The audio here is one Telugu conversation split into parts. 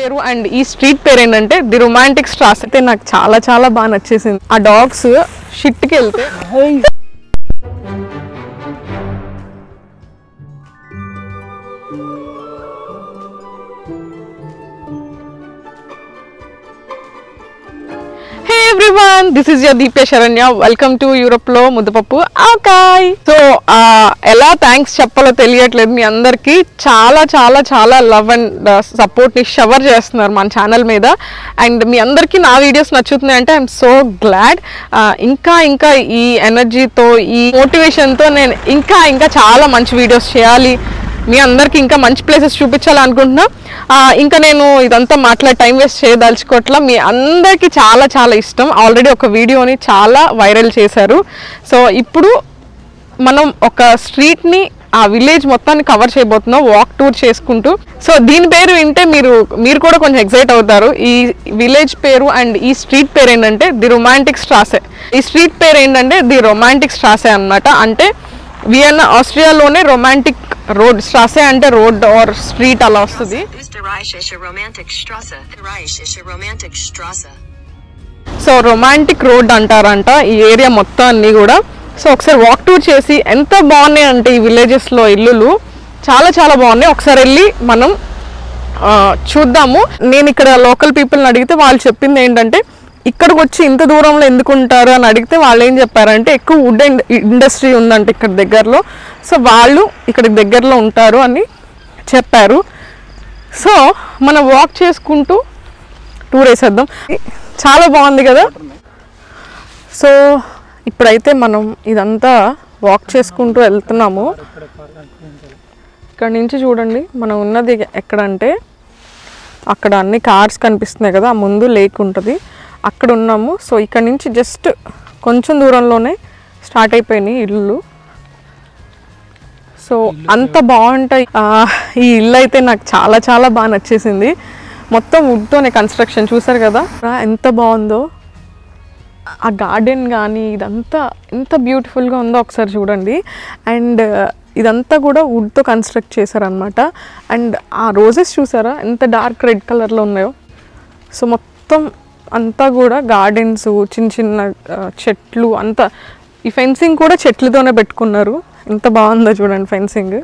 పేరు అండ్ ఈ స్ట్రీట్ పేరు ఏంటంటే ది రొమాంటిక్ స్ట్రాస్ అయితే నాకు చాలా చాలా బాగా నచ్చేసింది ఆ డాగ్స్ షిట్కి వెళ్తే hey everyone this is your దీపే శరణ్య వెల్కమ్ టు యూరోప్ లో ముద్దపప్పు ఆకాయ్ సో ఎలా థ్యాంక్స్ చెప్పాలో తెలియట్లేదు మీ అందరికి చాలా చాలా చాలా లవ్ అండ్ సపోర్ట్ ని షవర్ చేస్తున్నారు మన ఛానల్ మీద అండ్ మీ అందరికీ నా వీడియోస్ నచ్చుతున్నాయి అంటే ఐఎమ్ సో గ్లాడ్ ఇంకా ఇంకా ఈ ఎనర్జీతో ఈ మోటివేషన్తో నేను ఇంకా ఇంకా చాలా మంచి వీడియోస్ చేయాలి మీ అందరికి ఇంకా మంచి ప్లేసెస్ చూపించాలనుకుంటున్నా ఆ, ఇంకా నేను ఇదంతా మాట్లాడి టైం వేస్ట్ చేయదలుచుకోవట్లా మీ అందరికీ చాలా చాలా ఇష్టం ఆల్రెడీ ఒక వీడియోని చాలా వైరల్ చేశారు సో ఇప్పుడు మనం ఒక స్ట్రీట్ని ఆ విలేజ్ మొత్తాన్ని కవర్ చేయబోతున్నాం వాక్ టూర్ చేసుకుంటూ సో దీని పేరు వింటే మీరు మీరు కూడా కొంచెం ఎక్సైట్ అవుతారు ఈ విలేజ్ పేరు అండ్ ఈ స్ట్రీట్ పేరు ఏంటంటే ది రొమాంటిక్ స్ట్రాసే ఈ స్ట్రీట్ పేరు ఏంటంటే ది రొమాంటిక్ స్ట్రాసే అన్నమాట అంటే వియన్నా ఆస్ట్రియాలోనే రొమాంటిక్ రోడ్ స్ట్రాసే అంటే రోడ్ ఆర్ స్ట్రీట్ అలా వస్తుంది Österreichische Romantikstraße. Österreichische Romantikstraße. So romantic road అంటారంట ఈ ఏరియా మొత్తం అన్ని కూడా సో ఒకసారి వాక్ టూర్ చేసి ఎంత బాగున్నాయి అంటే ఈ విలేజెస్లో ఇల్లులు చాలా చాలా బాగున్నాయి ఒకసారి వెళ్ళి మనం ఆ, చూద్దాము నేను ఇక్కడ లోకల్ పీపుల్ని అడిగితే వాళ్ళు చెప్పింది ఏంటంటే ఇక్కడికి వచ్చి ఇంత దూరంలో ఎందుకు ఉంటారు అని అడిగితే వాళ్ళు ఏం చెప్పారంటే ఎక్కువ వుడ్ ఇండస్ట్రీ ఉందంట ఇక్కడ దగ్గరలో సో వాళ్ళు ఇక్కడ దగ్గరలో ఉంటారు అని చెప్పారు సో మనం వాక్ చేసుకుంటూ టూర్ వేసేద్దాం చాలా బాగుంది కదా సో ఇప్పుడైతే మనం ఇదంతా వాక్ చేసుకుంటూ వెళ్తున్నాము ఇక్కడ నుంచి చూడండి మనం ఉన్నది ఎక్కడంటే అక్కడ అన్ని కార్స్ కనిపిస్తున్నాయి కదా ఆ ముందు లేక్ ఉంటుంది అక్కడ ఉన్నాము సో ఇక్కడ నుంచి జస్ట్ కొంచెం దూరంలోనే స్టార్ట్ అయిపోయినాయి ఇల్లు సో అంత బాగుంటాయి ఆ, ఈ ఇల్లు అయితే నాకు చాలా చాలా బాగా నచ్చేసింది మొత్తం వుడ్తోనే కన్స్ట్రక్షన్ చూసారు కదా రా, ఎంత బాగుందో ఆ గార్డెన్ కానీ ఇదంతా ఎంత బ్యూటిఫుల్గా ఉందో ఒకసారి చూడండి అండ్ ఇదంతా కూడా వుడ్తో కన్స్ట్రక్ట్ చేశారనమాట అండ్ ఆ రోజెస్ చూసారా ఎంత డార్క్ రెడ్ కలర్లో ఉన్నాయో సో మొత్తం అంతా కూడా గార్డెన్స్ చిన్న చిన్న ఆ, చెట్లు అంతా ఈ ఫెన్సింగ్ కూడా చెట్లతోనే పెట్టుకున్నారు ఎంత బాగుందో చూడండి ఫెన్సింగ్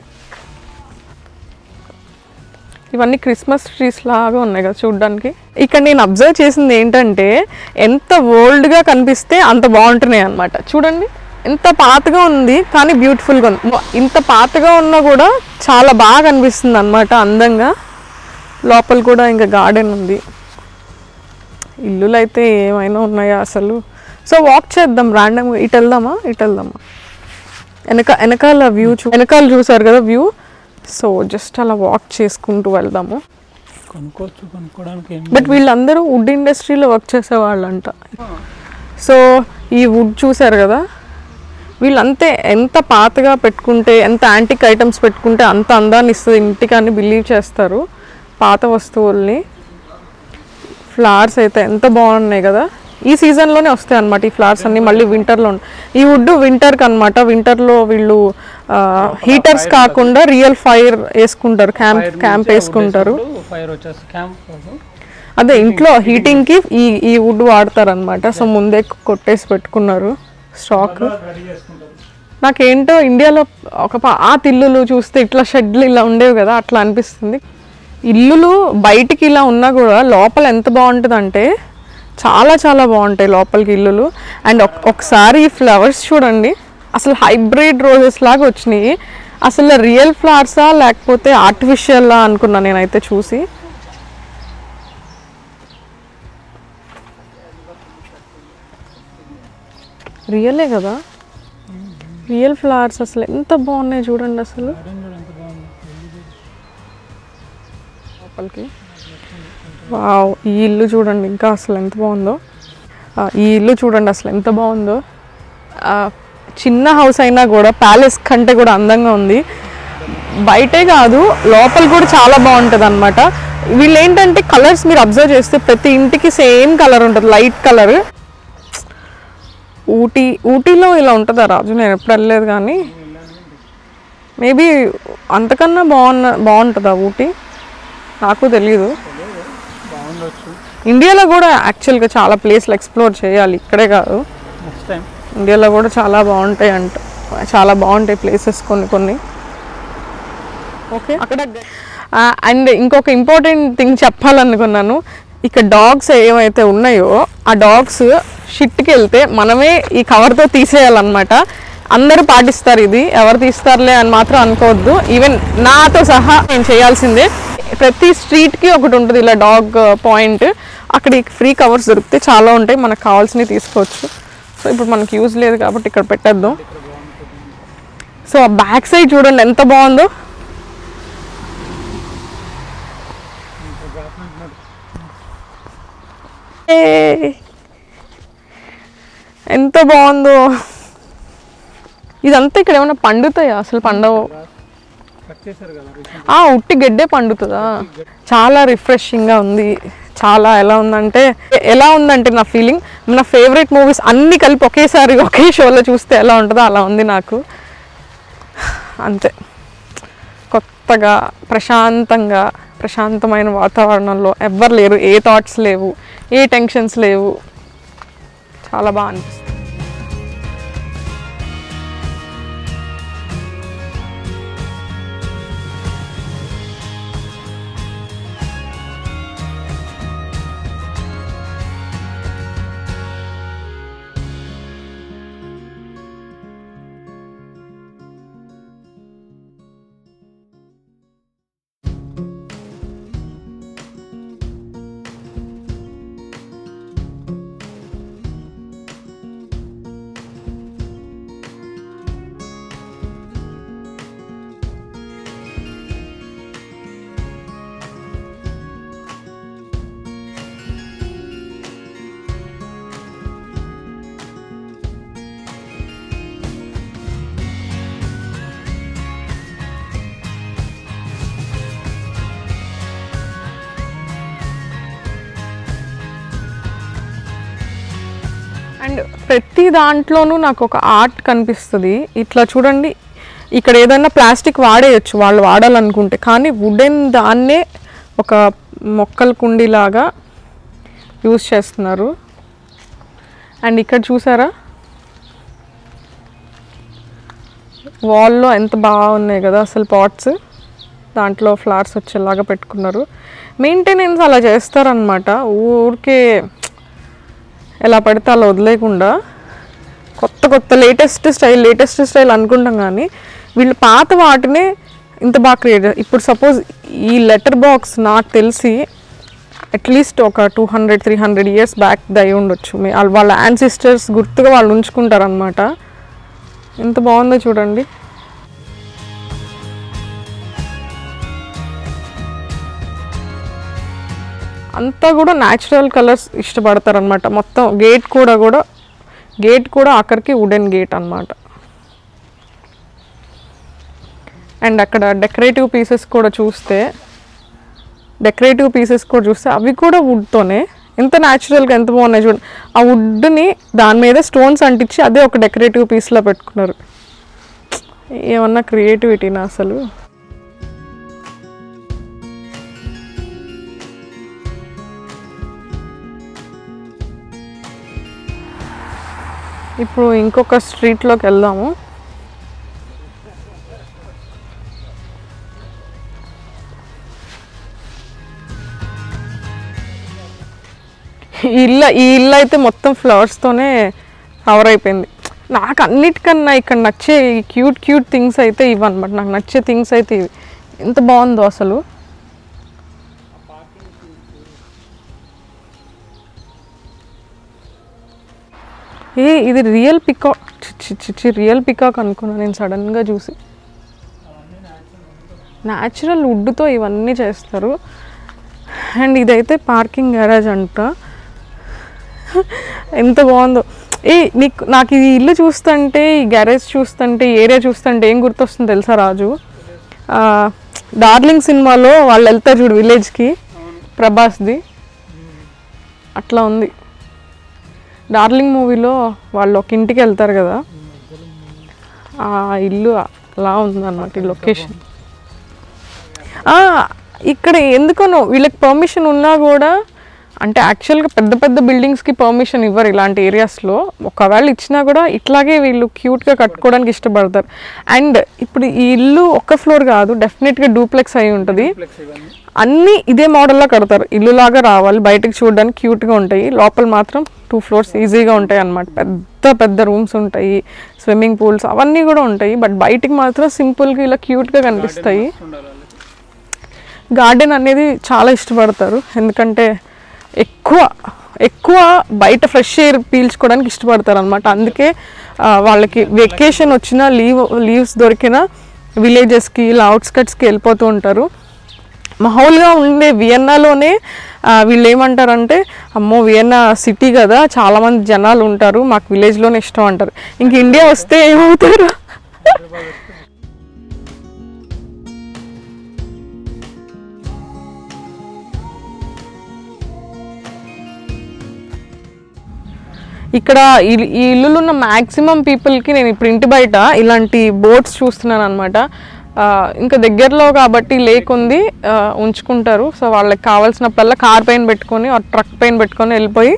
ఇవన్నీ క్రిస్మస్ ట్రీస్ లాగా ఉన్నాయి కదా చూడడానికి ఇక్కడ నేను అబ్జర్వ్ చేసింది ఏంటంటే ఎంత ఓల్డ్గా కనిపిస్తే అంత బాగుంటున్నాయి అనమాట చూడండి ఎంత పాతగా ఉంది కానీ బ్యూటిఫుల్గా ఉంది మొ- ఇంత పాతగా ఉన్నా కూడా చాలా బాగా కనిపిస్తుంది అనమాట అందంగా లోపల కూడా ఇంకా గార్డెన్ ఉంది ఇల్లులు అయితే ఏమైనా ఉన్నాయా అసలు సో వాక్ చేద్దాం ర్యాండమ్గా ఇటు వెళ్దామా ఇటు వెళ్దామా వెనక వెనకాల వ్యూ చూ వెనకాల చూసారు కదా వ్యూ సో జస్ట్ అలా వాక్ చేసుకుంటూ వెళ్దాము కొనుక్కోవచ్చు కొనుక్కోవడానికి ఏం బట్ వీళ్ళందరూ వుడ్ ఇండస్ట్రీలో వర్క్ చేసేవాళ్ళంట సో ఈ వుడ్ చూసారు కదా వీళ్ళంతే ఎంత పాతగా పెట్టుకుంటే ఎంత యాంటిక్ ఐటమ్స్ పెట్టుకుంటే అంత అందాన్ని ఇస్తుంది ఇంటికి అని బిలీవ్ చేస్తారు పాత వస్తువుల్ని ఫ్లవర్స్ అయితే ఎంత బాగున్నాయి కదా ఈ సీజన్లోనే వస్తాయి అనమాట ఈ ఫ్లవర్స్ అన్ని మళ్ళీ వింటర్లో ఈ వుడ్ వింటర్కి అనమాట వింటర్లో వీళ్ళు హీటర్స్ కాకుండా రియల్ ఫైర్ వేసుకుంటారు క్యాంప్ క్యాంప్ వేసుకుంటారు ఫైర్ వచ్చేసి క్యాంప్ అదే ఇంట్లో హీటింగ్ కి ఈ ఈ వుడ్ వాడతారు అనమాట సో ముందే కొట్టేసి పెట్టుకున్నారు స్టాక్ రెడీ చేసుకుంటారు నాకేంటో ఇండియాలో ఒక పాత ఇల్లులు చూస్తే ఇట్లా షెడ్లు ఇలా ఉండేవి కదా అట్లా అనిపిస్తుంది ఇల్లులు బయటికి ఇలా ఉన్నా కూడా లోపల ఎంత బాగుంటుంది అంటే చాలా చాలా బాగుంటాయి లోపలికి ఇల్లులు అండ్ ఒకసారి ఈ ఫ్లవర్స్ చూడండి అసలు హైబ్రిడ్ రోజెస్ లాగా వచ్చినాయి అసలు రియల్ ఫ్లవర్సా లేకపోతే ఆర్టిఫిషియల్లా అనుకున్నా నేనైతే చూసి రియలే కదా రియల్ ఫ్లవర్స్ అసలు ఎంత బాగున్నాయి చూడండి అసలు లోపలికి వావ్ ఈ ఇల్లు చూడండి ఇంకా అసలు ఎంత బాగుందో ఆ, ఈ ఇల్లు చూడండి అసలు ఎంత బాగుందో ఆ, చిన్న హౌస్ అయినా కూడా ప్యాలెస్ కంటే కూడా అందంగా ఉంది బయటే కాదు లోపల కూడా చాలా బాగుంటుంది అనమాట వీళ్ళు ఏంటంటే కలర్స్ మీరు అబ్జర్వ్ చేస్తే ప్రతి ఇంటికి సేమ్ కలర్ ఉంటుంది లైట్ కలర్ ఊటీ ఊటీలో ఇలా ఉంటుందా రాజు నేను ఎప్పుడు వెళ్ళలేదు కానీ మేబీ అంతకన్నా బాగున్న బాగుంటుందా ఊటీ నాకు తెలియదు ఉండొచ్చు ఇండియాలో కూడా యాక్చువల్గా చాలా ప్లేస్లు ఎక్స్ప్లోర్ చేయాలి ఇక్కడే కాదు నెక్స్ట్ టైం ఇండియాలో కూడా చాలా బాగుంటాయి అంట చాలా బాగుంటాయి ప్లేసెస్ కొన్ని కొన్ని ఓకే అక్కడ అండ్ ఇంకొక ఇంపార్టెంట్ థింగ్ చెప్పాలనుకున్నాను ఇక్కడ డాగ్స్ ఏమైతే ఉన్నాయో ఆ డాగ్స్ షిట్కి వెళ్తే మనమే ఈ కవర్తో తీసేయాలన్నమాట అందరూ పాటిస్తారు ఇది ఎవరు తీస్తారులే అని మాత్రం అనుకోవద్దు ఈవెన్ నాతో సహా నేను చేయాల్సిందే ప్రతి స్ట్రీట్కి ఒకటి ఉంటుంది ఇలా డాగ్ పాయింట్ అక్కడ ఫ్రీ కవర్స్ దొరికితే చాలా ఉంటాయి మనకు కావాల్సినవి తీసుకోవచ్చు సో ఇప్పుడు మనకి యూజ్ లేదు కాబట్టి ఇక్కడ పెట్టేద్దాం సో ఆ బ్యాక్ సైడ్ చూడండి ఎంత బాగుందో ఏ! ఎంత బాగుందో ఇదంతా ఇక్కడ ఏమైనా పండుతాయా అసలు పండవు కట్ చేశారు కదా recent ఆ ఉట్టి గడ్డే పండుతుందా చాలా రిఫ్రెషింగ్గా ఉంది చాలా ఎలా ఉందంటే ఎలా ఉందంటే నా ఫీలింగ్ నా ఫేవరెట్ మూవీస్ అన్నీ కలిపి ఒకేసారి ఒకే షోలో చూస్తే ఎలా ఉంటుందో అలా ఉంది నాకు అంతే కొత్తగా ప్రశాంతంగా ప్రశాంతమైన వాతావరణంలో ఎవ్వరు లేరు ఏ థాట్స్ లేవు ఏ టెన్షన్స్ లేవు చాలా బాగా అనిపిస్తుంది అండ్ ప్రతి దాంట్లోనూ నాకు ఒక ఆర్ట్ కనిపిస్తుంది ఇట్లా చూడండి ఇక్కడ ఏదైనా ప్లాస్టిక్ వాడేయచ్చు వాళ్ళు వాడాలనుకుంటే కానీ వుడెన్ దాన్నే ఒక మొక్కల కుండీలాగా యూస్ చేస్తున్నారు అండ్ ఇక్కడ చూసారా వాల్లో ఎంత బాగున్నాయి కదా అసలు పాట్స్ దాంట్లో ఫ్లవర్స్ వచ్చేలాగా పెట్టుకున్నారు మెయింటెనెన్స్ అలా చేస్తారనమాట ఊరికే ఎలా పడితే అలా వదిలేయకుండా కొత్త కొత్త లేటెస్ట్ స్టైల్ లేటెస్ట్ స్టైల్ అనుకుంటాం కానీ వీళ్ళు పాత వాటినే ఇంత బాగా క్రియేట్ ఇప్పుడు సపోజ్ ఈ లెటర్ బాక్స్ నాకు తెలిసి అట్లీస్ట్ ఒక two hundred three hundred years back దయి ఉండొచ్చు మీ- వాళ్ళ- వాళ్ళ యాన్సిస్టర్స్ గుర్తుగా వాళ్ళు ఉంచుకుంటారు అనమాట ఎంత బాగుందో చూడండి అంతా కూడా న్యాచురల్ కలర్స్ ఇష్టపడతారు అనమాట మొత్తం గేట్ కూడా కూడా గేట్ కూడా ఆఖరికి వుడెన్ గేట్ అన్నమాట అండ్ అక్కడ డెకరేటివ్ పీసెస్ కూడా చూస్తే డెకరేటివ్ పీసెస్ కూడా చూస్తే అవి కూడా వుడ్తోనే ఎంత న్యాచురల్గా ఎంత బాగున్నాయి చూడండి ఆ వుడ్ని దాని మీద స్టోన్స్ అంటించి అదే ఒక డెకరేటివ్ పీస్లో పెట్టుకున్నారు ఏమన్నా క్రియేటివిటీనా అసలు ఇప్పుడు ఇంకొక స్ట్రీట్లోకి వెళ్దాము ఈ ఇల్లు ఈ ఇల్లు అయితే మొత్తం ఫ్లవర్స్తోనే కవర్ అయిపోయింది నాకు అన్నిటికన్నా ఇక్కడ నచ్చే ఈ క్యూట్ క్యూట్ థింగ్స్ అయితే ఇవి అనమాట నాకు నచ్చే థింగ్స్ అయితే ఇవి ఎంత బాగుందో అసలు ఏ ఇది రియల్ పికాక్ చిచ్చి రియల్ పికాక్ అనుకున్నాను నేను సడన్గా చూసి న్యాచురల్ వుడ్తో ఇవన్నీ చేస్తారు అండ్ ఇదైతే పార్కింగ్ గ్యారేజ్ అంట ఎంత బాగుందో ఏ నీకు నాకు ఈ ఇల్లు చూస్తుంటే ఈ గ్యారేజ్ చూస్తుంటే ఈ ఏరియా చూస్తుంటే ఏం గుర్తొస్తుంది తెలుసా రాజు ఆ, డార్లింగ్ సినిమాలో వాళ్ళు వెళ్తారు చూడు విలేజ్కి ప్రభాస్ది అట్లా ఉంది డార్లింగ్ మూవీలో వాళ్ళు ఒక ఇంటికి వెళ్తారు కదా ఆ ఇల్లు అలా ఉందన్నమాట ఈ లొకేషన్ ఇక్కడ ఎందుకనో వీళ్ళకి పర్మిషన్ ఉన్నా కూడా అంటే యాక్చువల్గా పెద్ద పెద్ద బిల్డింగ్స్కి పర్మిషన్ ఇవ్వరు ఇలాంటి ఏరియాస్లో ఒకవేళ ఇచ్చినా కూడా ఇట్లాగే వీళ్ళు క్యూట్గా కట్టుకోవడానికి ఇష్టపడతారు అండ్ ఇప్పుడు ఈ ఇల్లు ఒక్క ఫ్లోర్ కాదు డెఫినెట్గా డూప్లెక్స్ అయి ఉంటుంది ఫ్లెక్స్ ఇవన్నీ అన్నీ ఇదే మోడల్లో కడతారు ఇల్లు లాగా రావాలి బయటకు చూడడానికి క్యూట్గా ఉంటాయి లోపల మాత్రం టూ ఫ్లోర్స్ ఈజీగా ఉంటాయి అన్నమాట పెద్ద పెద్ద రూమ్స్ ఉంటాయి స్విమ్మింగ్ పూల్స్ అవన్నీ కూడా ఉంటాయి బట్ బయటికి మాత్రం సింపుల్గా ఇలా క్యూట్గా కనిపిస్తాయి ఉండాలి వాళ్ళకి. గార్డెన్ అనేది చాలా ఇష్టపడతారు ఎందుకంటే ఎక్కువ ఎక్కువ బయట ఫ్రెష్ ఎయిర్ పీల్చుకోవడానికి ఇష్టపడతారు అనమాట అందుకే ఆ, వాళ్ళకి వెకేషన్ వచ్చిన లీవ్ లీవ్స్ దొరికిన విలేజెస్కి ఇలా అవుట్స్కట్స్కి వెళ్ళిపోతూ ఉంటారు మామూలుగా ఉండే వియన్నాలోనే ఆ, వీళ్ళు ఏమంటారంటే అమ్మో వియన్నా సిటీ కదా చాలామంది జనాలు ఉంటారు మాకు విలేజ్లోనే ఇష్టం అంటారు ఇంక ఇండియా వస్తే ఏమవుతారు ఇక్కడ ఈ- ఈ ఇల్లులో ఉన్న మ్యాక్సిమం పీపుల్కి నేను ఇప్పుడు ఇంటి బయట ఇలాంటి బోట్స్ చూస్తున్నాను అనమాట ఇంకా దగ్గరలో కాబట్టి లేక్ ఉంది ఆ, ఉంచుకుంటారు సో వాళ్ళకి కావాల్సినప్పుడల్లా కార్ పైన పెట్టుకొని ట్రక్ పైన పెట్టుకొని వెళ్ళిపోయి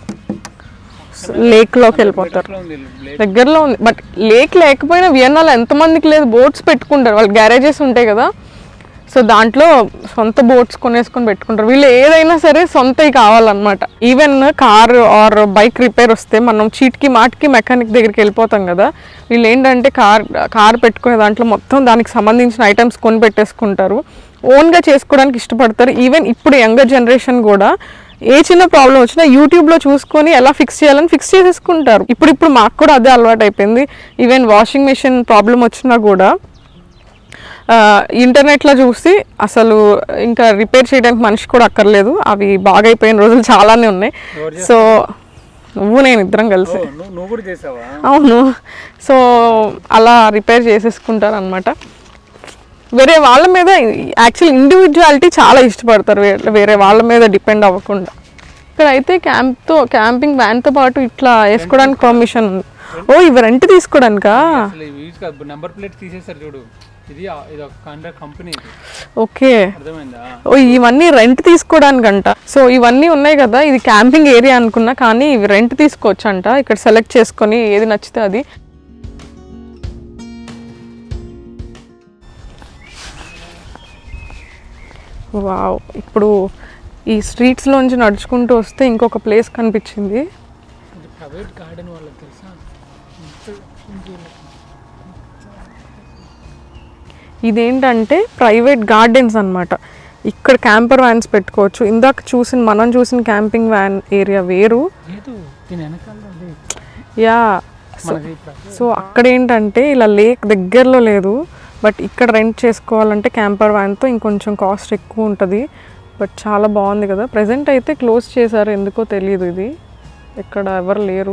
లేక్లోకి వెళ్ళిపోతారు ఎట్లా ఉంది బ్లేడ్? దగ్గరలో ఉంది బట్ లేక్ లేకపోయినా వియన్నాలో ఎంతమందికి లేదు బోట్స్ పెట్టుకుంటారు వాళ్ళు గ్యారేజెస్ ఉంటాయి కదా సో దాంట్లో సొంత బోట్స్ కొనేసుకొని పెట్టుకుంటారు వీళ్ళు ఏదైనా సరే సొంతవి కావాలన్నమాట even car or bike repair వస్తే మనం చీట్కి మాటికి మెకానిక్ దగ్గరికి వెళ్ళిపోతాం కదా వీళ్ళు ఏంటంటే కార్ కార్ పెట్టుకునే దాంట్లో మొత్తం దానికి సంబంధించిన ఐటమ్స్ కొని పెట్టేసుకుంటారు ఓన్గా చేసుకోవడానికి ఇష్టపడతారు ఈవెన్ ఇప్పుడు యంగర్ జనరేషన్ కూడా ఏ చిన్న ప్రాబ్లం వచ్చినా యూట్యూబ్లో చూసుకొని ఎలా ఫిక్స్ చేయాలని ఫిక్స్ చేసేసుకుంటారు ఇప్పుడు ఇప్పుడు మాకు కూడా అదే అలవాటు అయిపోయింది ఈవెన్ వాషింగ్ మెషిన్ ప్రాబ్లం వచ్చినా కూడా ఆ, ఇంటర్నెట్లో చూసి అసలు ఇంకా రిపేర్ చేయడానికి మనిషి కూడా అక్కర్లేదు అవి బాగా అయిపోయిన రోజులు చాలానే ఉన్నాయి ఎవరు సో నువ్వు నేను ఇద్దరం కలిసి ఓ, నువ్వు నువ్వు కూడా చేసావా అవును సో అలా రిపేర్ చేసేసుకుంటారు అనమాట వేరే వాళ్ళ మీద యాక్చువల్ ఇండివిజువాలిటీ చాలా ఇష్టపడతారు వే- వేరే వాళ్ళ మీద డిపెండ్ అవ్వకుండా ఇక్కడ అయితే క్యాంప్తో క్యాంపింగ్ వ్యాన్తో పాటు ఇట్లా వేసుకోవడానికి పర్మిషన్ ఉంది ఓ ఇవి రెంట్ తీసుకోవడానికా అసలు ఇవి యూజ్ కాదు నెంబర్ ప్లేట్ తీసేస్తారు చూడు ఇది ఆ- ఇది ఒక కండర్ కంపెనీ ఇది ఓకే అర్థమైందా ఓ ఇవన్నీ రెంట్ తీసుకోవడానికంట సో ఇవన్నీ ఉన్నాయి కదా ఇది క్యాంపింగ్ ఏరియా అనుకున్నా కానీ ఇవి రెంట్ తీసుకోవచ్చంట ఇక్కడ సెలెక్ట్ చేసుకొని ఏది నచ్చితే అది వావ్ ఇప్పుడు ఈ స్ట్రీట్స్లోంచి నడుచుకుంటూ వస్తే ఇంకొక ప్లేస్ కనిపించింది ఇది ప్రైవేట్ గార్డెన్ వాళ్ళకి తెలుసా ఇదేంటంటే ప్రైవేట్ గార్డెన్స్ అన్నమాట ఇక్కడ క్యాంపర్ వ్యాన్స్ పెట్టుకోవచ్చు ఇందాక చూసిన మనం చూసిన క్యాంపింగ్ వ్యాన్ ఏరియా వేరు లేదు దీని వెనకాల అది యా మనకి ప్ర- సో అక్కడ ఏంటంటే ఇలా లేక్ దగ్గరలో లేదు బట్ ఇక్కడ రెంట్ చేసుకోవాలంటే క్యాంపర్ వ్యాన్తో ఇంకొంచెం కాస్ట్ ఎక్కువ ఉంటుంది బట్ చాలా బాగుంది కదా ప్రజెంట్ అయితే క్లోజ్ చేశారు ఎందుకో తెలియదు ఇది ఇక్కడ ఎవరు లేరు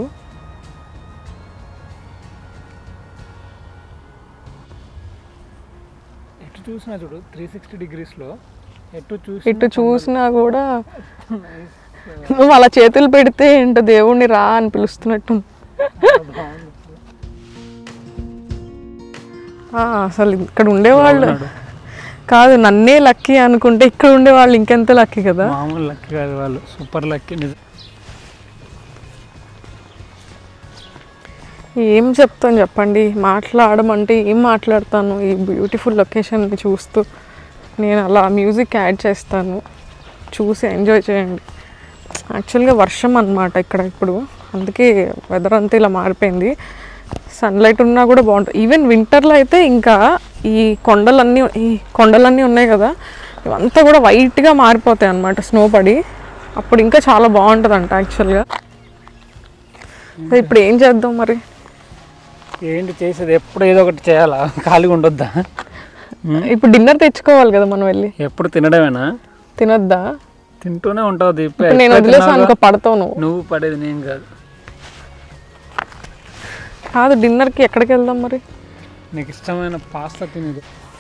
ఎటు చూసినా చూడు త్రీ సిక్స్టీ డిగ్రీస్లో ఎటు చూసి ఇటు చూసినా కూడా నువ్వు అలా చేతులు పెడితే ఏంటో దేవుణ్ణి రా అని పిలుస్తున్నట్టు ఆ, అసలు ఇక్కడ ఉండేవాళ్ళు కాదు నన్నే లక్కీ అనుకుంటే ఇక్కడ ఉండేవాళ్ళు ఇంకెంత లక్కీ కదా మామూలు లక్కీ కాదు వాళ్ళు సూపర్ లక్కీ నిజం ఏం చెప్తాను చెప్పండి మాట్లాడమంటే ఏం మాట్లాడతాను ఈ బ్యూటిఫుల్ లొకేషన్ని చూస్తూ నేను అలా మ్యూజిక్ యాడ్ చేస్తాను చూసి ఎంజాయ్ చేయండి యాక్చువల్గా వర్షం అన్నమాట ఇక్కడ ఇప్పుడు అందుకే వెదర్ అంతా ఇలా మారిపోయింది సన్లైట్ ఉన్నా కూడా బాగుంటుంది ఈవెన్ వింటర్లో అయితే ఇంకా ఈ కొండలన్నీ ఈ కొండలన్నీ ఉన్నాయి కదా ఇవంతా కూడా వైట్గా మారిపోతాయి అన్నమాట స్నో పడి అప్పుడు ఇంకా చాలా బాగుంటుంది అంట యాక్చువల్గా ఇప్పుడు ఏం చేద్దాం మరి ఏంటి చేసేది ఎప్పుడు ఏదో ఒకటి చేయాలా ఖాళీగా ఉండొద్దా ఇప్పుడు డిన్నర్ తెచ్చుకోవాలి కదా మనం వెళ్ళి ఎప్పుడు తినడమేనా తినొద్దా తింటూనే ఉంటావు దీప ఇప్పుడు నేను వదిలేసాను అనుకో పడతావు నువ్వు నువ్వు పడేది నేను కాదు కాదు డిన్నర్కి ఎక్కడికి వెళ్దాం మరి నీకు ఇష్టమైన పాస్తా తినేది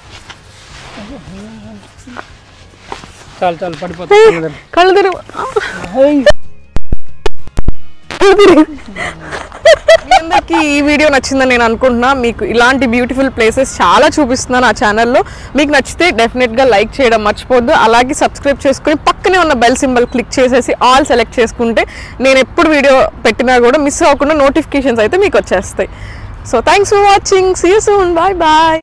చాలు చాలు పడిపోతా కళ్ళు తిరుగు కళ్ళు తిరుగు. అందరికీ ఈ వీడియో నచ్చిందని నేను అనుకుంటున్నా మీకు ఇలాంటి బ్యూటిఫుల్ ప్లేసెస్ చాలా చూపిస్తున్నాను ఆ ఛానల్లో మీకు నచ్చితే డెఫినెట్గా లైక్ చేయడం మర్చిపోద్దు అలాగే సబ్స్క్రైబ్ చేసుకుని పక్కనే ఉన్న బెల్ సింబల్ క్లిక్ చేసేసి ఆల్ సెలెక్ట్ చేసుకుంటే నేను ఎప్పుడు వీడియో పెట్టినా కూడా మిస్ అవ్వకుండా నోటిఫికేషన్స్ అయితే మీకు వచ్చేస్తాయి so thanks for watching see you soon bye bye